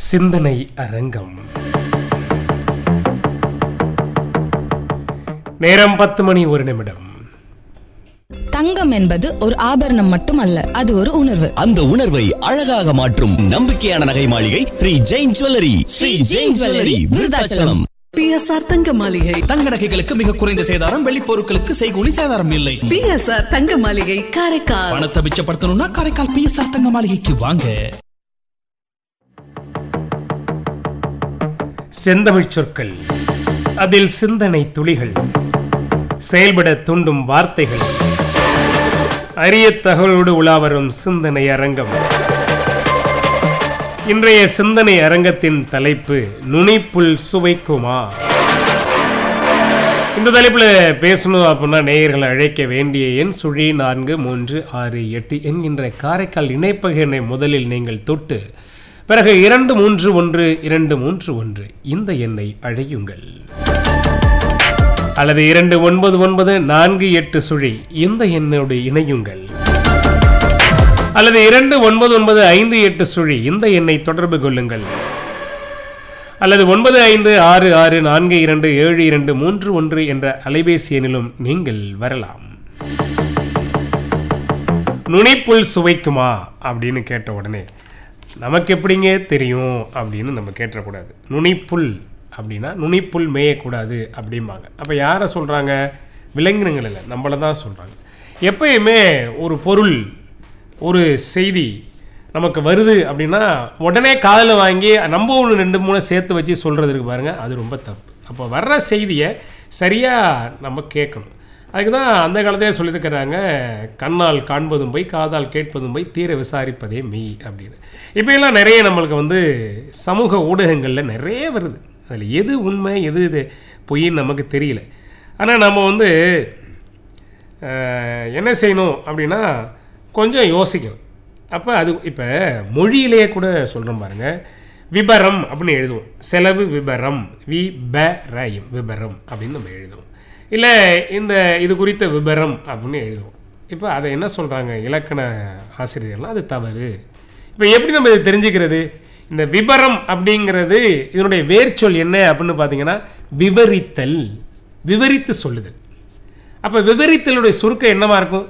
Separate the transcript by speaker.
Speaker 1: சிந்தனை அரங்கம் நேரம் பத்து மணி ஒரு நிமிடம்
Speaker 2: தங்கம் என்பது ஒரு ஆபரணம் மட்டுமல்ல அது ஒரு உணர்வு
Speaker 3: அந்த உணர்வை அழகாக மாற்றும் நம்பிக்கையான நகை மாளிகை Shri Jain jewellery Shri Jain jewellery Vriddhachalam
Speaker 4: BSR தங்க மாளிகை
Speaker 5: தங்க நகைகளுக்கு மிக குறைந்த சேதாரம் வெள்ளி பொருட்களுக்கு செய்கூலி சேதாரம் இல்லை
Speaker 4: பிஎஸ்ஆர் தங்க மாளிகை காரைக்கால்
Speaker 5: பணத்தை மிச்சப்படுத்தணும்னா காரைக்கால் பிஎஸ்ஆர் தங்க மாளிகைக்கு வாங்க
Speaker 1: செந்தமிழ்ச் சொற்கள் அதில் சிந்தனை துளிகள் செயல்பட தூண்டும் வார்த்தைகள் அரிய தகவலோடு உலாவரும் சிந்தனை அரங்கம் இன்றைய சிந்தனை அரங்கத்தின் தலைப்பு நுனிப்புல் சுவைக்குமா இந்த தலைப்பில் பேசணும் அப்படின்னா நேயர்களை அழைக்க வேண்டிய எண் சுழி நான்கு மூன்று ஆறு எட்டு என்கின்ற காரைக்கால் இணைப்பக எண்ணை முதலில் நீங்கள் தொட்டு பிறகு இரண்டு மூன்று ஒன்று இரண்டு மூன்று ஒன்று இந்த எண்ணை அழையுங்கள் அல்லது இரண்டு ஒன்பது ஒன்பது நான்கு எட்டு சுழி இந்த எண்ணோடு இணையுங்கள் அல்லது இரண்டு ஒன்பது ஒன்பது ஐந்து எட்டு சுழி இந்த எண்ணை தொடர்பு கொள்ளுங்கள் அல்லது ஒன்பது ஐந்து ஆறு ஆறு நான்கு இரண்டு ஏழு இரண்டு மூன்று ஒன்று என்ற அலைபேசி எண்ணிலும் நீங்கள் வரலாம் நுனிப்புல் சுவைக்குமா அப்படின்னு கேட்ட உடனே நமக்கு எப்படிங்க தெரியும் அப்படின்னு நம்ம கேட்டக்கூடாது நுனிப்புல் அப்படின்னா நுனிப்புல் மேயக்கூடாது அப்படிம்பாங்க அப்போ யாரை சொல்கிறாங்க விலங்கினங்கள் இல்லை நம்மளை தான் சொல்கிறாங்க எப்பயுமே ஒரு பொருள் ஒரு செய்தி நமக்கு வருது அப்படின்னா உடனே காதில் வாங்கி நம்ம ஒன்று ரெண்டு மூணு சேர்த்து வச்சு சொல்கிறது இருக்கு பாருங்கள் அது ரொம்ப தப்பு அப்போ வர்ற செய்தியை சரியாக நம்ம கேட்கணும் அதுக்கு தான் அந்த காலத்திலே சொல்லியிருக்கிறாங்க கண்ணால் காண்பதும் போய் காதால் கேட்பதும் போய் தீர விசாரிப்பதே மெய் அப்படின்னு இப்போ எல்லாம் நிறைய நம்மளுக்கு வந்து சமூக ஊடகங்களில் நிறைய வருது அதில் எது உண்மை எது இது பொய்ன்னு நமக்கு தெரியல ஆனால் நம்ம வந்து அஹ், என்ன செய்யணும் அப்படின்னா கொஞ்சம் யோசிக்கணும் அப்போ அது இப்போ மொழியிலேயே கூட சொல்கிறோம் பாருங்க விபரம் அப்படின்னு எழுதுவோம் செலவு விபரம் வி ப ரயம் விபரம் அப்படின்னு நம்ம எழுதுவோம் இல்லை இந்த இது குறித்த விபரம் அப்படின்னு எழுதுவோம் இப்போ அதை என்ன சொல்கிறாங்க இலக்கண ஆசிரியர்கள்லாம் அது தவறு இப்போ எப்படி நம்ம இதை தெரிஞ்சுக்கிறது இந்த விபரம் அப்படிங்கிறது இதனுடைய வேர்ச்சொல் என்ன அப்படின்னு பார்த்தீங்கன்னா விவரித்தல் விவரித்து சொல்லுதல் அப்போ விவரித்தலுடைய சுருக்கம் என்னவா இருக்கும்